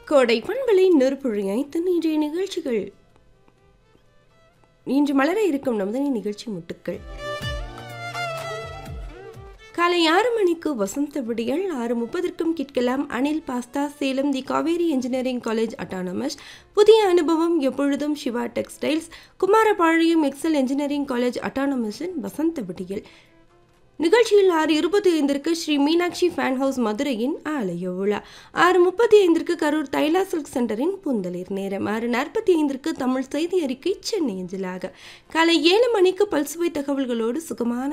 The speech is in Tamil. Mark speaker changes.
Speaker 1: கோடை பண்பலை நெருப்புழைத்து இன்றைய நிகழ்ச்சிகள் இன்று மலர இருக்கும் நமது நிகழ்ச்சி முட்டுக்கள் காலை ஆறு மணிக்கு வசந்த விடியல் ஆறு முப்பதற்கும் கேட்கலாம் Anil pasta Salem the Kaveri engineering college autonomous புதிய அனுபவம் எப்பொழுதும் Siva textiles Kumarapalayam Excel engineering college அட்டானமஸின் வசந்த விடியல் நிகழ்ச்சியில் ஆறு இருபத்தி ஐந்திற்கு ஸ்ரீ மீனாட்சி ஃபேன் ஹவுஸ் மதுரையின் ஆலய விழா ஆறு முப்பத்தி ஐந்திற்கு கரூர் தைலா சில்க் சென்டரின் புந்தளிர் நேரம் ஆறு நாற்பத்தி ஐந்திற்கு தமிழ் செய்தி அறிக்கை சென்னை அஞ்சலாக காலை ஏழு மணிக்கு பல்சுவை தகவல்களோடு சுகமான